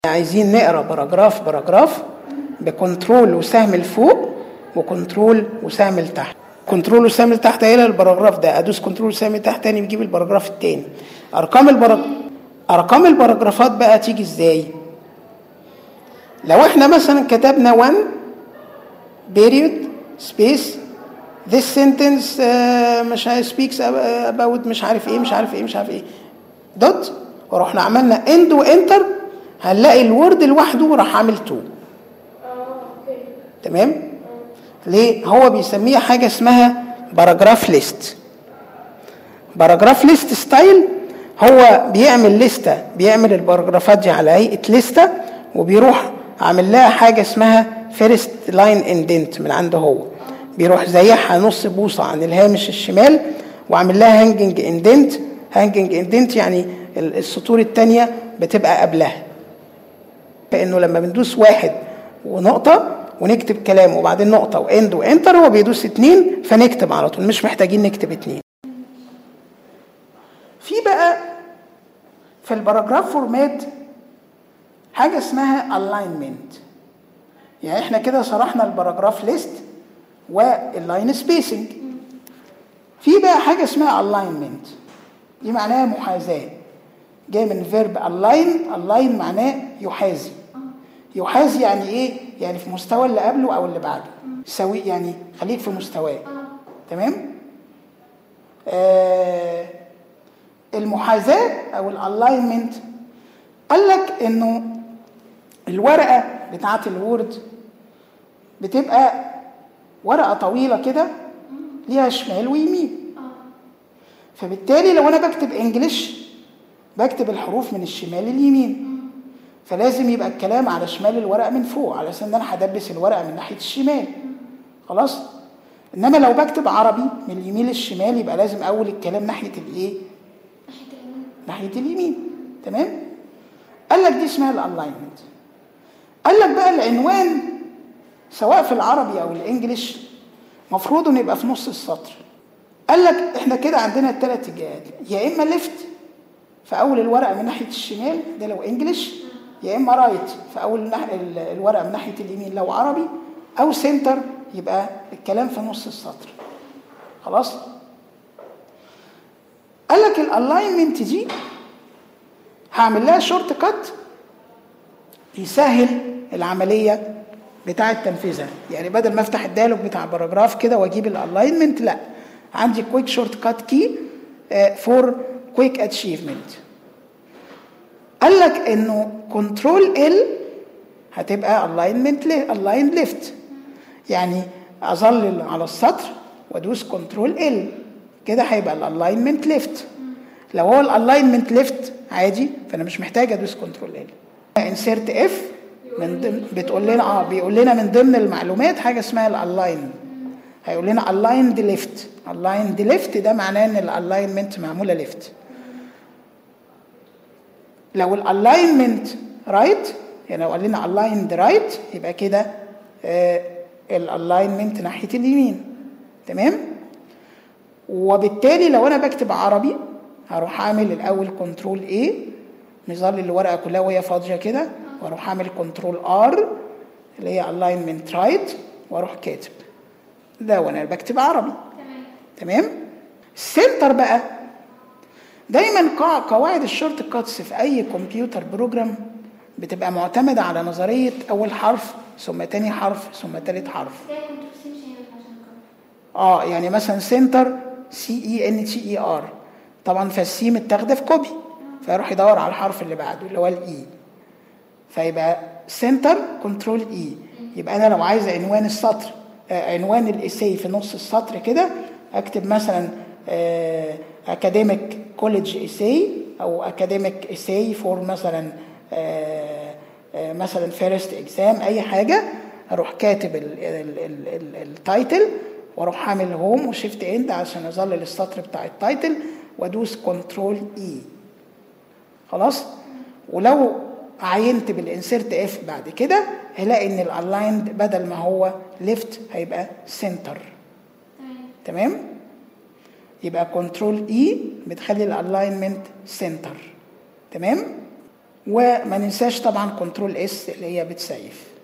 عايزين نقرا باراجراف باراجراف بكنترول وسهم لفوق وكنترول وسهم لتحت كنترول وسهم لتحت هيلاقي الباراجراف ده ادوس كنترول وسهم لتحت تاني بيجيب الباراجراف التاني ارقام البراج... ارقام الباراجرافات بقى تيجي ازاي لو احنا مثلا كتبنا 1 period space this sentence uh, مش عارف speaks about مش عارف ايه مش عارف ايه مش عارف ايه دوت ورحنا عملنا end وانتر هنلاقي الورد لوحده راح عامل 2 تمام ليه هو بيسميها حاجه اسمها باراجراف ليست باراجراف ليست ستايل هو بيعمل لستة بيعمل الباراجرافات دي على هيئة لستة وبيروح عامل لها حاجة اسمها فيرست لاين اندنت من عنده هو بيروح زيحها نص بوصة عن الهامش الشمال وعامل لها هانجنج اندنت هانجنج اندنت يعني السطور التانية بتبقى قبلها فانه لما بندوس واحد ونقطة ونكتب كلام وبعدين نقطة واند وانتر هو بيدوس اتنين فنكتب على طول مش محتاجين نكتب اتنين في بقى في الباراجراف فورمات حاجة اسمها alignment يعني احنا كده شرحنا الباراجراف ليست واللاين سبيسنج في بقى حاجة اسمها alignment دي معناها محاذاة جاي من فيرب align align معناه يحاذي يحاذي يعني ايه يعني في مستوى اللي قبله او اللي بعده سوي يعني خليك في مستواه تمام آه المحاذاه او الالاينمنت قال لك انه الورقه بتاعه الوورد بتبقى ورقه طويله كده ليها شمال ويمين فبالتالي لو انا بكتب انجلش بكتب الحروف من الشمال لليمين فلازم يبقى الكلام على شمال الورقه من فوق على اساس ان انا هدبس الورقه من ناحيه الشمال خلاص انما لو بكتب عربي من اليمين للشمال يبقى لازم اول الكلام ناحيه الايه ناحيه اليمين تمام قال لك دي اسمها الالاينمنت قال لك بقى العنوان سواء في العربي او الانجليش مفروض انه يبقى في نص السطر قال لك احنا كده عندنا الثلاث اتجاهات يا اما ليفت في اول الورقه من ناحيه الشمال ده لو انجليش يا اما رايت في اول الورقه من ناحيه اليمين لو عربي او سنتر يبقى الكلام في نص السطر خلاص قال لك الالاينمنت دي هعمل لها شورت كات يسهل العمليه بتاعه تنفيذها يعني بدل ما افتح الديالوج بتاع باراجراف كده واجيب الالاينمنت لا عندي كويك شورت كات كي فور كويك اتشيفمنت قال لك انه كنترول ال هتبقى الاينمنت الاين ليفت يعني اظلل على السطر وادوس كنترول ال كده هيبقى الالاينمنت ليفت لو هو الالاينمنت ليفت عادي فانا مش محتاج ادوس كنترول ال انسيرت اف من ضمن بتقول لنا اه بيقول لنا من ضمن المعلومات حاجه اسمها الالاين هيقول لنا الايند ليفت الايند ليفت ده معناه ان الالاينمنت معموله ليفت لو الالاينمنت رايت يعني لو قال لنا الايند رايت يبقى كده آه الالاينمنت ناحيه اليمين تمام وبالتالي لو انا بكتب عربي هروح اعمل الاول كنترول A نظل الورقه كلها وهي فاضيه كده واروح اعمل كنترول ار اللي هي الاينمنت رايت واروح كاتب ده وانا بكتب عربي تمام السنتر بقى دايما قواعد الشورت كاتس في اي كمبيوتر بروجرام بتبقى معتمده على نظريه اول حرف ثم تاني حرف ثم تالت حرف اه يعني مثلا سنتر سي اي ان تي اي ار طبعا فالسي متاخده في كوبي فيروح يدور على الحرف اللي بعده اللي هو الاي فيبقى سنتر كنترول اي يبقى انا لو عايز عنوان السطر آه عنوان الاساي في نص السطر كده اكتب مثلا اكاديميك كوليدج اساي او اكاديميك اساي فور مثلا آه آه مثلا فيرست اكزام اي حاجه اروح كاتب التايتل واروح عامل هوم وشيفت اند عشان اظلل السطر بتاع التايتل وادوس كنترول اي خلاص ولو عينت بالانسيرت اف بعد كده هلاقي ان الالايند بدل ما هو ليفت هيبقى سنتر تمام يبقى كنترول اي بتخلي الالاينمنت سنتر تمام وما ننساش طبعا كنترول اس اللي هي بتسيف